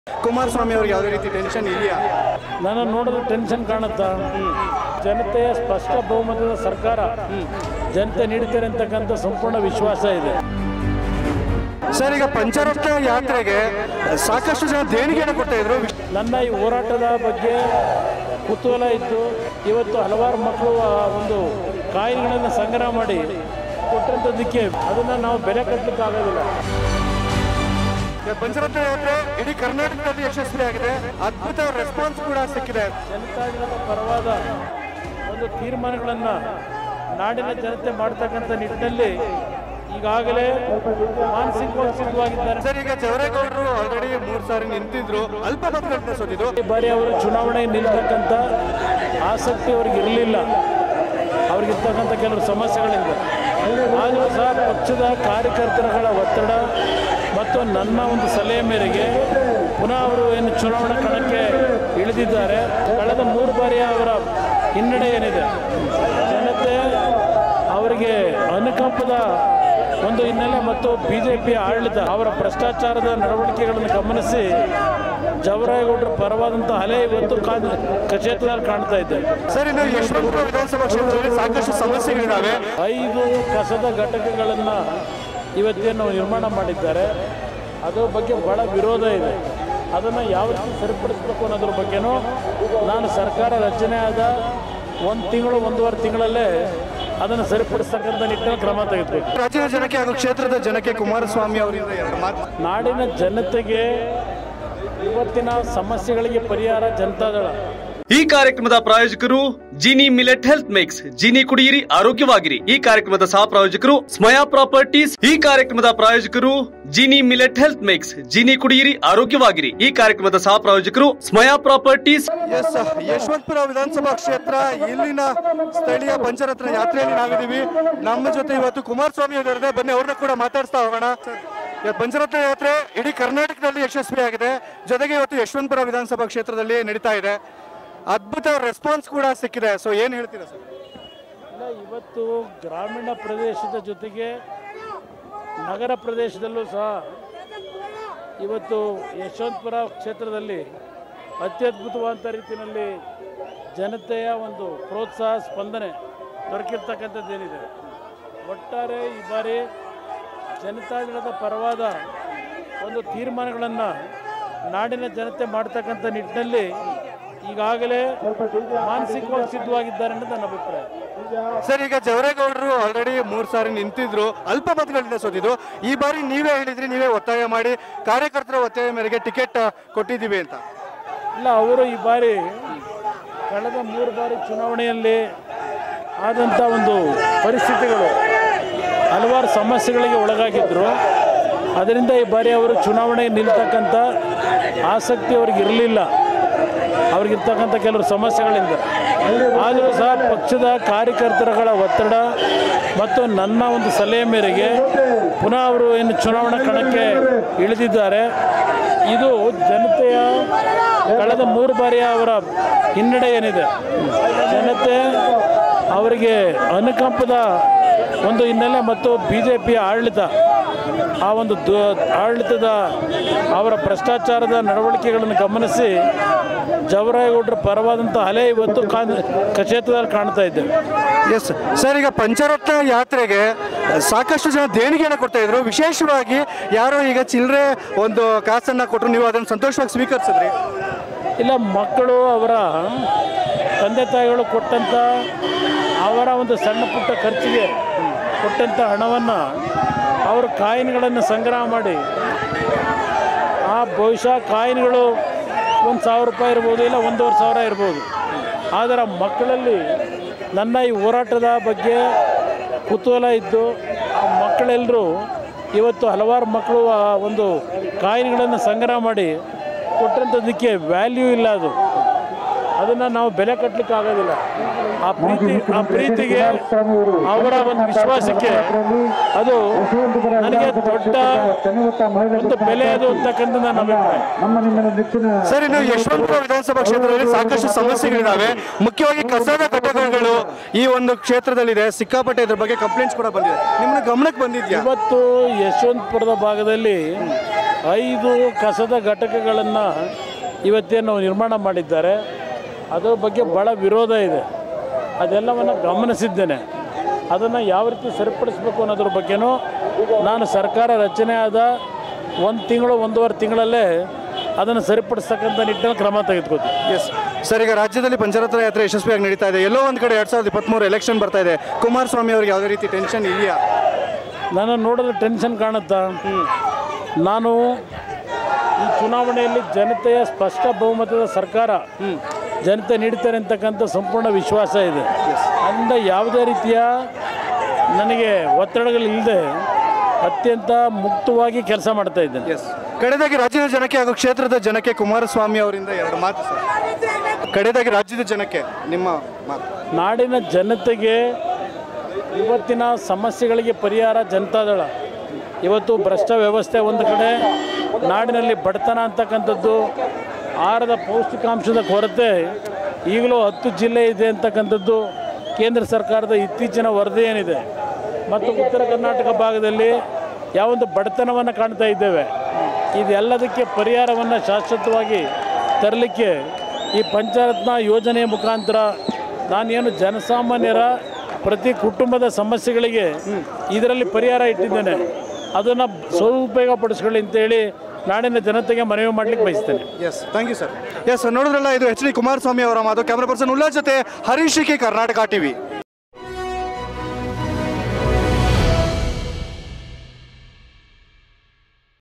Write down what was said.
ಕುಮಾರಸ್ವಾಮಿ ಅವ್ರಿಗೆ ಯಾವುದೇ ರೀತಿ ಟೆನ್ಷನ್ ಇದೆಯಾ ನಾನು ನೋಡಿದ್ರೆ ಟೆನ್ಷನ್ ಕಾಣುತ್ತಾ ಜನತೆಯ ಸ್ಪಷ್ಟ ಬಹುಮತದ ಸರ್ಕಾರ ಜನತೆ ನೀಡ್ತಾರೆ ಅಂತಕ್ಕಂಥ ಸಂಪೂರ್ಣ ವಿಶ್ವಾಸ ಇದೆ ಸರ್ ಈಗ ಪಂಚರತ್ನ ಯಾತ್ರೆಗೆ ಸಾಕಷ್ಟು ಜನ ದೇಣಿಗೆಯನ್ನು ಕೊಡ್ತಾ ಇದ್ರು ನನ್ನ ಈ ಹೋರಾಟದ ಬಗ್ಗೆ ಕುತೂಹಲ ಇತ್ತು ಇವತ್ತು ಹಲವಾರು ಮಕ್ಕಳು ಆ ಒಂದು ಕಾಯಿಲೆಗಳನ್ನು ಸಂಗ್ರಹ ಮಾಡಿ ಕೊಟ್ಟಂಥದ್ದಕ್ಕೆ ಅದನ್ನು ನಾವು ಬೆಲೆ ಕಟ್ಟಲಿಕ್ಕೆ ಆಗೋದಿಲ್ಲ ಈಗ ಪಂಚರತ್ನ ಯಾತ್ರೆ ಇಡೀ ಕರ್ನಾಟಕದಲ್ಲಿ ಯಶಸ್ವಿ ಆಗಿದೆ ಅದ್ಭುತ ರೆಸ್ಪಾನ್ಸ್ ಕೂಡ ಸಿಕ್ಕಿದೆ ಜನತಾಜನದ ಪರವಾದ ಒಂದು ತೀರ್ಮಾನಗಳನ್ನು ನಾಡಿನ ಜನತೆ ಮಾಡ್ತಕ್ಕಂಥ ನಿಟ್ಟಿನಲ್ಲಿ ಈಗಾಗಲೇ ಮಾನಸಿಕವಾಗಿ ಸಿದ್ಧವಾಗಿದ್ದಾರೆ ಸರ್ ಈಗ ಜವರೇಗೌಡರು ಆಲ್ರೆಡಿ ಮೂರ್ ಸಾರಿ ನಿಂತಿದ್ರು ಅಲ್ಪ ಮತಗಳಿಂದ ಸೋತಿದ್ದು ಈ ಬಾರಿ ಅವರು ಚುನಾವಣೆ ನಿಲ್ತಕ್ಕಂಥ ಆಸಕ್ತಿ ಅವ್ರಿಗೆ ಇರಲಿಲ್ಲ ಅವ್ರಿಗಿರ್ತಕ್ಕಂಥ ಕೆಲವು ಸಮಸ್ಯೆಗಳಿಂದ ಆದರೂ ಸಹ ಪಕ್ಷದ ಕಾರ್ಯಕರ್ತರುಗಳ ಒತ್ತಡ ಮತ್ತು ನನ್ನ ಒಂದು ಸಲಹೆ ಮೇರೆಗೆ ಪುನಃ ಅವರು ಏನು ಚುನಾವಣಾ ಕಣಕ್ಕೆ ಇಳಿದಿದ್ದಾರೆ ಕಳೆದ ಮೂರು ಬಾರಿಯ ಅವರ ಹಿನ್ನಡೆ ಏನಿದೆ ಜನತೆ ಅವರಿಗೆ ಅನುಕಂಪದ ಒಂದು ಹಿನ್ನೆಲೆ ಮತ್ತು ಬಿ ಜೆ ಪಿ ಆಡಳಿತ ಅವರ ಭ್ರಷ್ಟಾಚಾರದ ನಡವಳಿಕೆಗಳನ್ನು ಗಮನಿಸಿ ಜವರಾಯಗೌಡರ ಪರವಾದಂಥ ಅಲೆ ಇವತ್ತು ಕಾ ಕ್ಷೇತ್ರದಲ್ಲಿ ಕಾಣ್ತಾ ಇದೆ ಸರ್ ಇನ್ನು ಯಶವಂತಪುರ ವಿಧಾನಸಭಾ ಕ್ಷೇತ್ರದಲ್ಲಿ ಸಾಕಷ್ಟು ಸಮಸ್ಯೆಗಳಿದ್ದಾವೆ ಐದು ಕಸದ ಘಟಕಗಳನ್ನು ಇವತ್ತೇನು ನಿರ್ಮಾಣ ಮಾಡಿದ್ದಾರೆ ಅದರ ಬಗ್ಗೆ ಭಾಳ ವಿರೋಧ ಇದೆ ಅದನ್ನು ಯಾವ ರೀತಿ ಸರಿಪಡಿಸಬೇಕು ಅನ್ನೋದ್ರ ಬಗ್ಗೆನೂ ನಾನು ಸರ್ಕಾರ ರಚನೆ ಆದ ಒಂದು ತಿಂಗಳು ಒಂದೂವರೆ ತಿಂಗಳಲ್ಲೇ ಅದನ್ನು ಸರಿಪಡಿಸ್ತಕ್ಕಂಥ ನಿಟ್ಟಿನಲ್ಲಿ ಕ್ರಮ ತೆಗೆದುಬೇಕು ರಾಜ್ಯದ ಜನಕ್ಕೆ ಹಾಗೂ ಕ್ಷೇತ್ರದ ಜನಕ್ಕೆ ಕುಮಾರಸ್ವಾಮಿ ಅವರಿಂದ ಎರಡು ಮಾತು ನಾಡಿನ ಜನತೆಗೆ ಇವತ್ತಿನ ಸಮಸ್ಯೆಗಳಿಗೆ ಪರಿಹಾರ ಜನತಾದಳ ಈ ಕಾರ್ಯಕ್ರಮದ ಪ್ರಾಯೋಜಕರು Jeeni millet health mix Jeeni ಕುಡಿಯಿರಿ ಆರೋಗ್ಯವಾಗಿರಿ ಈ ಕಾರ್ಯಕ್ರಮದ ಸಹ ಪ್ರಾಯೋಜಕರು ಸ್ಮಯಾ ಪ್ರಾಪರ್ಟೀಸ್ ಈ ಕಾರ್ಯಕ್ರಮದ ಪ್ರಾಯೋಜಕರು Jeeni millet health mix Jeeni ಕುಡಿಯಿರಿ ಆರೋಗ್ಯವಾಗಿರಿ ಈ ಕಾರ್ಯಕ್ರಮದ ಸಹ ಪ್ರಾಯೋಜಕರು ಸ್ಮಯಾ ಪ್ರಾಪರ್ಟೀಸ್ ಎಸ್ ಯಶವಂತಪುರ ವಿಧಾನಸಭಾ ಕ್ಷೇತ್ರ ಇಲ್ಲಿನ ಸ್ಥಳೀಯ ಪಂಚರತ್ನ ಯಾತ್ರೆಯಲ್ಲಿ ನಾವಿದ್ದೀವಿ ನಮ್ಮ ಜೊತೆ ಇವತ್ತು ಕುಮಾರಸ್ವಾಮಿ ಅವರಿದೆ ಬನ್ನಿ ಅವ್ರನ್ನ ಕೂಡ ಮಾತಾಡಿಸ್ತಾ ಹೋಗೋಣ ಇವತ್ತು ಪಂಚರತ್ನ ಯಾತ್ರೆ ಇಡೀ ಕರ್ನಾಟಕದಲ್ಲಿ ಯಶಸ್ವಿ ಆಗಿದೆ ಜೊತೆಗೆ ಇವತ್ತು ಯಶವಂತಪುರ ವಿಧಾನಸಭಾ ಕ್ಷೇತ್ರದಲ್ಲಿ ನಡೀತಾ ಇದೆ ಅದ್ಭುತ ರೆಸ್ಪಾನ್ಸ್ ಕೂಡ ಸಿಕ್ಕಿದೆ ಸೊ ಏನ್ ಹೇಳ್ತೀರಾ ಸರ್ ಇಲ್ಲ ಇವತ್ತು ಗ್ರಾಮೀಣ ಪ್ರದೇಶದ ಜೊತೆಗೆ ನಗರ ಪ್ರದೇಶದಲ್ಲೂ ಸಹ ಇವತ್ತು ಯಶವಂತಪುರ ಕ್ಷೇತ್ರದಲ್ಲಿ ಅತ್ಯದ್ಭುತವಾದಂಥ ರೀತಿಯಲ್ಲಿ ಜನತೆಯ ಒಂದು ಪ್ರೋತ್ಸಾಹ ಸ್ಪಂದನೆ ದೊರಕಿರ್ತಕ್ಕಂಥದ್ದೇನಿದೆ ಒಟ್ಟಾರೆ ಈ ಬಾರಿ ಜನತಾದಳದ ಪರವಾದ ಒಂದು ತೀರ್ಮಾನಗಳನ್ನು ನಾಡಿನ ಜನತೆ ಮಾಡ್ತಕ್ಕಂಥ ನಿಟ್ಟಿನಲ್ಲಿ ಈಗಾಗಲೇ ಮಾನಸಿಕವಾಗಿ ಸಿದ್ಧವಾಗಿದ್ದಾರೆ ಅನ್ನೋದು ನನ್ನ ಅಭಿಪ್ರಾಯ ಸರ್ ಈಗ ಜವರೇಗೌಡರು ಆಲ್ರೆಡಿ ಮೂರ್ ಸಾರಿ ನಿಂತಿದ್ರು ಅಲ್ಪ ಮತಗಳಿಂದ ಸೋತಿದ್ರು ಈ ಬಾರಿ ನೀವೇ ಹೇಳಿದ್ರಿ ನೀವೇ ಒತ್ತಾಯ ಮಾಡಿ ಕಾರ್ಯಕರ್ತರ ಒತ್ತಾಯ ಮೇರೆಗೆ ಟಿಕೆಟ್ ಕೊಟ್ಟಿದ್ದೀವಿ ಅಂತ ಇಲ್ಲ ಅವರು ಈ ಬಾರಿ ಕಳೆದ ಮೂರು ಬಾರಿ ಚುನಾವಣೆಯಲ್ಲಿ ಆದಂಥ ಒಂದು ಪರಿಸ್ಥಿತಿಗಳು ಹಲವಾರು ಸಮಸ್ಯೆಗಳಿಗೆ ಒಳಗಾಗಿದ್ದರು ಅದರಿಂದ ಈ ಬಾರಿ ಅವರು ಚುನಾವಣೆಗೆ ನಿಲ್ತಕ್ಕಂಥ ಆಸಕ್ತಿ ಅವ್ರಿಗೆ ಇರಲಿಲ್ಲ ಅವ್ರಿಗಿರ್ತಕ್ಕಂಥ ಕೆಲವು ಸಮಸ್ಯೆಗಳಿಂದ ಆದರೂ ಸಹ ಪಕ್ಷದ ಕಾರ್ಯಕರ್ತರುಗಳ ಒತ್ತಡ ಮತ್ತು ನನ್ನ ಒಂದು ಸಲಹೆ ಮೇರೆಗೆ ಪುನಃ ಅವರು ಏನು ಚುನಾವಣಾ ಕಣಕ್ಕೆ ಇಳಿದಿದ್ದಾರೆ ಇದು ಜನತೆಯ ಕಳೆದ ಮೂರು ಬಾರಿಯ ಅವರ ಹಿನ್ನಡೆ ಏನಿದೆ ಜನತೆ ಅವರಿಗೆ ಅನುಕಂಪದ ಒಂದು ಹಿನ್ನೆಲೆ ಮತ್ತು ಬಿ ಜೆ ಪಿಯ ಆಡಳಿತ ಆ ಒಂದು ದು ಆಡಳಿತದ ಅವರ ಭ್ರಷ್ಟಾಚಾರದ ನಡವಳಿಕೆಗಳನ್ನು ಗಮನಿಸಿ ಜವರಾಯಗೌಡರ ಪರವಾದಂಥ ಅಲೆ ಇವತ್ತು ಕಾ ಕ್ಷೇತ್ರದಲ್ಲಿ ಕಾಣ್ತಾ ಇದ್ದೇವೆ ಎಸ್ ಸರ್ ಈಗ ಪಂಚರತ್ನ ಯಾತ್ರೆಗೆ ಸಾಕಷ್ಟು ಜನ ದೇಣಿಗೆಯನ್ನು ಕೊಡ್ತಾ ಇದ್ರು ವಿಶೇಷವಾಗಿ ಯಾರೋ ಈಗ ಚಿಲ್ಲರೆ ಒಂದು ಕಾಸನ್ನ ಕೊಟ್ಟರು ನೀವು ಅದನ್ನು ಸಂತೋಷವಾಗಿ ಸ್ವೀಕರಿಸಿದ್ರಿ ಇಲ್ಲ ಮಕ್ಕಳು ಅವರ ತಂದೆ ತಾಯಿಗಳು ಕೊಟ್ಟಂಥ ಅವರ ಒಂದು ಸಣ್ಣ ಪುಟ್ಟ ಖರ್ಚಿಗೆ ಕೊಟ್ಟಂಥ ಹಣವನ್ನು ಅವರು ಕಾಯಿನ್ಗಳನ್ನು ಸಂಗ್ರಹ ಮಾಡಿ ಆ ಬಹುಶಃ ಕಾಯಿನ್ಗಳು ಒಂದು ಸಾವಿರ ರೂಪಾಯಿ ಇರ್ಬೋದು ಇಲ್ಲ ಒಂದೂವರೆ ಸಾವಿರ ಇರ್ಬೋದು ಆದರೆ ಮಕ್ಕಳಲ್ಲಿ ನನ್ನ ಈ ಹೋರಾಟದ ಬಗ್ಗೆ ಕುತೂಹಲ ಇದ್ದು ಆ ಮಕ್ಕಳೆಲ್ಲರೂ ಇವತ್ತು ಹಲವಾರು ಮಕ್ಕಳು ಆ ಒಂದು ಕಾಯಿನ್ಗಳನ್ನು ಸಂಗ್ರಹ ಮಾಡಿ ಕೊಟ್ಟಂಥದ್ದಕ್ಕೆ ವ್ಯಾಲ್ಯೂ ಇಲ್ಲ ಅದು ಅದನ್ನು ನಾವು ಬೆಲೆ ಕಟ್ಟಲಿಕ್ಕೆ ಆಗೋದಿಲ್ಲ ಆ ಪ್ರೀತಿ ಆ ಪ್ರೀತಿಗೆ ಅವರ ಒಂದು ವಿಶ್ವಾಸಕ್ಕೆ ಅದು ನನಗೆ ದೊಡ್ಡ ಒಂದು ಬೆಲೆ ಅದು ಅಂತಕ್ಕಂಥ ನನ್ನ ಅಭಿಪ್ರಾಯ ಸರ್ ಇನ್ನು ಯಶವಂತಪುರ ವಿಧಾನಸಭಾ ಕ್ಷೇತ್ರದಲ್ಲಿ ಸಾಕಷ್ಟು ಸಮಸ್ಯೆಗಳಿದಾವೆ ಮುಖ್ಯವಾಗಿ ಕಸದ ಘಟಕಗಳು ಈ ಒಂದು ಕ್ಷೇತ್ರದಲ್ಲಿದೆ ಸಿಕ್ಕಾಪಟ್ಟೆ ಇದ್ರ ಬಗ್ಗೆ ಕಂಪ್ಲೇಂಟ್ಸ್ ಕೂಡ ಬಂದಿದೆ ನಿಮ್ಮ ಗಮನಕ್ಕೆ ಬಂದಿದ್ಯಾ ಇವತ್ತು ಯಶವಂತಪುರದ ಭಾಗದಲ್ಲಿ ಐದು ಕಸದ ಘಟಕಗಳನ್ನು ಇವತ್ತೇನು ನಿರ್ಮಾಣ ಮಾಡಿದ್ದಾರೆ ಅದರ ಬಗ್ಗೆ ಭಾಳ ವಿರೋಧ ಇದೆ ಅದೆಲ್ಲವನ್ನು ಗಮನಿಸಿದ್ದೇನೆ ಅದನ್ನು ಯಾವ ರೀತಿ ಸರಿಪಡಿಸಬೇಕು ಅನ್ನೋದ್ರ ಬಗ್ಗೆನೂ ನಾನು ಸರ್ಕಾರ ರಚನೆ ಆದ ಒಂದು ತಿಂಗಳು ಒಂದೂವರೆ ತಿಂಗಳಲ್ಲೇ ಅದನ್ನು ಸರಿಪಡಿಸ್ತಕ್ಕಂಥ ನಿಟ್ಟಿನಲ್ಲಿ ಕ್ರಮ ತೆಗೆದುಕೋತೀವಿ ಎಸ್ ಸರ್ ಈಗ ರಾಜ್ಯದಲ್ಲಿ ಪಂಚರತ್ನ ಯಾತ್ರೆ ಯಶಸ್ವಿಯಾಗಿ ನಡೀತಾ ಇದೆ ಎಲ್ಲೋ ಒಂದು ಕಡೆ ಎರಡ್ ಸಾವಿರದ ಇಪ್ಪತ್ತ್ಮೂರು ಎಲೆಕ್ಷನ್ ಬರ್ತಾ ಇದೆ ಕುಮಾರಸ್ವಾಮಿ ಅವ್ರಿಗೆ ಯಾವುದೇ ರೀತಿ ಟೆನ್ಷನ್ ಇದೆಯಾ ನನ್ನ ನೋಡಿದ್ರೆ ಟೆನ್ಷನ್ ಕಾಣುತ್ತಾ ನಾನು ಈ ಚುನಾವಣೆಯಲ್ಲಿ ಜನತೆಯ ಸ್ಪಷ್ಟ ಬಹುಮತದ ಸರ್ಕಾರ ಜನತೆ ನೀಡ್ತಾರೆ ಅಂತಕ್ಕಂಥ ಸಂಪೂರ್ಣ ವಿಶ್ವಾಸ ಇದೆ ಅದರಿಂದ ಯಾವುದೇ ರೀತಿಯ ನನಗೆ ಒತ್ತಡಗಳಿಲ್ಲದೆ ಅತ್ಯಂತ ಮುಕ್ತವಾಗಿ ಕೆಲಸ ಮಾಡ್ತಾ ಇದ್ದೇನೆ ಎಸ್ ಕಡೆದಾಗಿ ರಾಜ್ಯದ ಜನಕ್ಕೆ ಹಾಗೂ ಕ್ಷೇತ್ರದ ಜನಕ್ಕೆ ಕುಮಾರಸ್ವಾಮಿ ಅವರಿಂದ ಎರಡು ಮಾತು ಸರ್ ಕಡೆದಾಗಿ ರಾಜ್ಯದ ಜನಕ್ಕೆ ನಿಮ್ಮ ಮಾತು ನಾಡಿನ ಜನತೆಗೆ ಇವತ್ತಿನ ಸಮಸ್ಯೆಗಳಿಗೆ ಪರಿಹಾರ ಜನತಾದಳ ಇವತ್ತು ಭ್ರಷ್ಟ ವ್ಯವಸ್ಥೆ ಒಂದು ಕಡೆ ನಾಡಿನಲ್ಲಿ ಬಡತನ ಅಂತಕ್ಕಂಥದ್ದು ಆಹಾರದ ಪೌಷ್ಟಿಕಾಂಶದ ಕೊರತೆ ಈಗಲೂ ಹತ್ತು ಜಿಲ್ಲೆ ಇದೆ ಅಂತಕ್ಕಂಥದ್ದು ಕೇಂದ್ರ ಸರ್ಕಾರದ ಇತ್ತೀಚಿನ ವರದಿ ಏನಿದೆ ಮತ್ತು ಉತ್ತರ ಕರ್ನಾಟಕ ಭಾಗದಲ್ಲಿ ಯಾವೊಂದು ಬಡತನವನ್ನು ಕಾಣ್ತಾ ಇದ್ದೇವೆ ಇದೆಲ್ಲದಕ್ಕೆ ಪರಿಹಾರವನ್ನು ಶಾಶ್ವತವಾಗಿ ತರಲಿಕ್ಕೆ ಈ ಪಂಚರತ್ನ ಯೋಜನೆಯ ಮುಖಾಂತರ ನಾನೇನು ಜನಸಾಮಾನ್ಯರ ಪ್ರತಿ ಕುಟುಂಬದ ಸಮಸ್ಯೆಗಳಿಗೆ ಇದರಲ್ಲಿ ಪರಿಹಾರ ಇಟ್ಟಿದ್ದೇನೆ ಅದನ್ನು ಸದುಪಯೋಗ ಪಡಿಸ್ಕೊಳ್ಳಿ ಅಂತೇಳಿ ನಾಡಿನ ಜನತೆಗೆ ಮನವಿ ಮಾಡಲಿಕ್ಕೆ ಬಯಸ್ತೇನೆ yes thank you sir yes ನೋಡಿದ್ರಲ್ಲ ಇದು ಎಚ್ ಡಿ ಕುಮಾರಸ್ವಾಮಿ ಅವರ ಮಾತು ಕ್ಯಾಮ್ರಾ ಪರ್ಸನ್ ಉಲ್ಲಾಸ್ ಜೊತೆ ಹರೀಶ್ ಕೆ ಕರ್ನಾಟಕ ಟಿವಿ